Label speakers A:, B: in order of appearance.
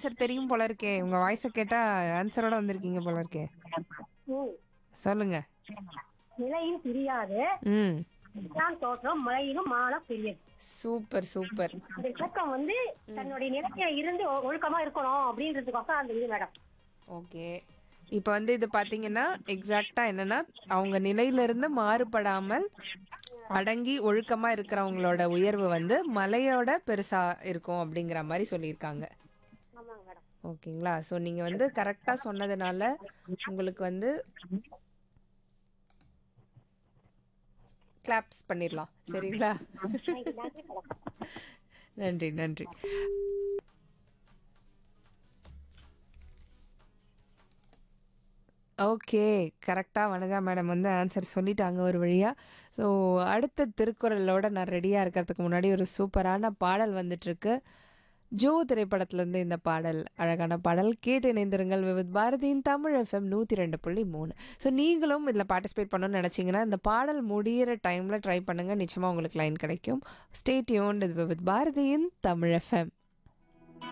A: Answer தெரியும் போல இருக்கே உங்க வாய்ஸ கேட்டா ஆன்சரோட வந்திருக்கீங்க போல இருக்கே
B: ம்.
A: சொல்லுங்க
B: நிலையும் பிரியாது
A: ம்
B: தான் தோற்றம் மழையிலும் மானம் பிரியது
A: சூப்பர் சூப்பர்
B: அந்த இலக்கம் வந்து தன்னுடைய நிலையில இருந்து ஒ- ஒழுக்கமா இருக்கணும் அப்படின்றதுக்கோசம் அந்த இது மேடம்
A: ஓகே இப்போ வந்து இது பாத்தீங்கன்னா எக்ஸாக்டா என்னன்னா அவங்க நிலையில இருந்து மாறுபடாமல் அடங்கி ஒழுக்கமா இருக்கிறவங்களோட உயர்வு வந்து மலையோட பெருசா இருக்கும் அப்படிங்கிற மாதிரி சொல்லியிருக்காங்க
B: ஆமாங்க மேடம்
A: ஓகேங்களா ஸோ நீங்க வந்து கரெக்டா சொன்னதுனால உங்களுக்கு வந்து கிளாப்ஸ் பண்ணிடலாம் சரிங்களா நன்றி நன்றி ஓகே கரெக்டாக வனஜா மேடம் வந்து ஆன்சர் சொல்லிட்டாங்க ஒரு வழியாக ஸோ அடுத்த திருக்குறளோட நான் ரெடியாக இருக்கிறதுக்கு முன்னாடி ஒரு சூப்பரான பாடல் வந்துட்டுருக்கு ஜோ திரைப்படத்துலேருந்து இந்த பாடல் அழகான பாடல் கேட்டு இணைந்திருங்கள் விவித் பாரதியின் தமிழ் எஃப்எம் நூற்றி ரெண்டு புள்ளி மூணு ஸோ நீங்களும் இதில் பார்ட்டிசிபேட் பண்ணணும்னு நினச்சிங்கன்னா இந்த பாடல் முடியிற டைமில் ட்ரை பண்ணுங்கள் நிச்சயமாக உங்களுக்கு லைன் கிடைக்கும் ஸ்டேட்யூன் இது விவித் பாரதியின் தமிழ் எஃப்எம்